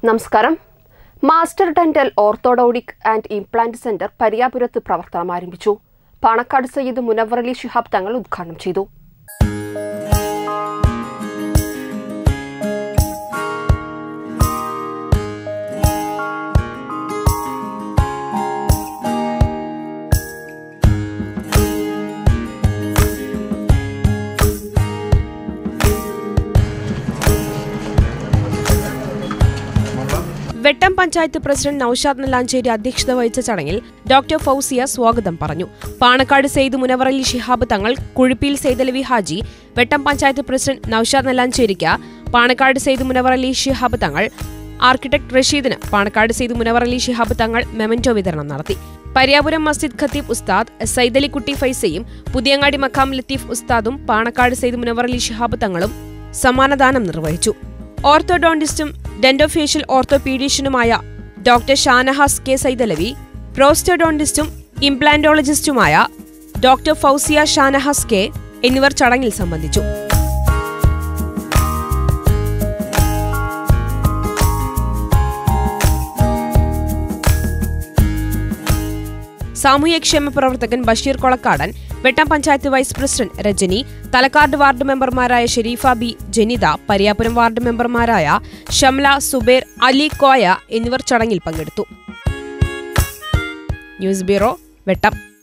നമസ്കാരം master dental orthodontic and implant centre പരിയാപുരത്ത് പ്രവർത്തനം ആരംഭിച്ചു പാണക്കാട് സയ്യിദ് മുനവർ അലി ശിഹാബ് തങ്ങൾ ഉദ്ഘാടനം ചെയ്തു വെട്ടം പഞ്ചായത്ത് പ്രസിഡന്റ് നൌഷാദ് നല്ലാഞ്ചേരി അധ്യക്ഷത വഹിച്ച ചടങ്ങിൽ ഡോക്ടർ ഫൗസിയ സ്വാഗതം പറഞ്ഞു പാണക്കാട് സെയ്ദ് മുനവർ അലി ശിഹാബ് തങ്ങൾ കുഴിപ്പിയിൽ സെയ്ദലവി ഹാജി വെട്ടം പഞ്ചായത്ത് പ്രസിഡന്റ് നൌഷാദ് നല്ലാഞ്ചേരിക്ക് പാണക്കാട് സെയ്ദ് മുനവർ അലി ശിഹാബ് തങ്ങൾ ആർക്കിടെക്ട് റഷീദിന് പാണക്കാട് സെയ്ദ് മുനവർ അലി ശിഹാബ് തങ്ങൾ മെമന്റോ വിതരണം നടത്തി പരിയാപുരം മസ്ജിദ് ഖത്തീബ് ഉസ്താദ് സൈദലിക്കുട്ടി ഫൈസയും പുതിയങ്ങാടി മഖാം ലത്തീഫ് ഉസ്താദും പാണക്കാട് സെയ്ദ് മുനവർ അലി ശിഹാബ് തങ്ങളും സമ്മാനദാനം നിർവഹിച്ചു ഓർത്തോഡോണ്ടിസ്റ്റും ഡെന്റോഫേഷ്യൽ ഓർത്തോപീഡീഷ്യനുമായ ഡോക്ടർ ഷാനഹാസ് കെ സൈദലവി പ്രോസ്റ്റോഡോണ്ടിസ്റ്റും ഇംപ്ലാന്റോളജിസ്റ്റുമായ ഡോക്ടർ ഫൗസിയ ഷാനഹാസ് കെ എന്നിവർ ചടങ്ങിൽ സംബന്ധിച്ചു സാമൂഹ്യക്ഷേമ പ്രവർത്തകൻ Basheer Kolakkadan Vettam panchayat vice president Rajani Thalakkad ward മെമ്പർമാരായ ഷെരീഫ ബി ജനിത പരിയാപുരം വാർഡ് മെമ്പർമാരായ ഷംല സുബേർ അലി കോയ എന്നിവർ ചടങ്ങിൽ പങ്കെടുത്തു ന്യൂസ് ബ്യൂറോ വെട്ടം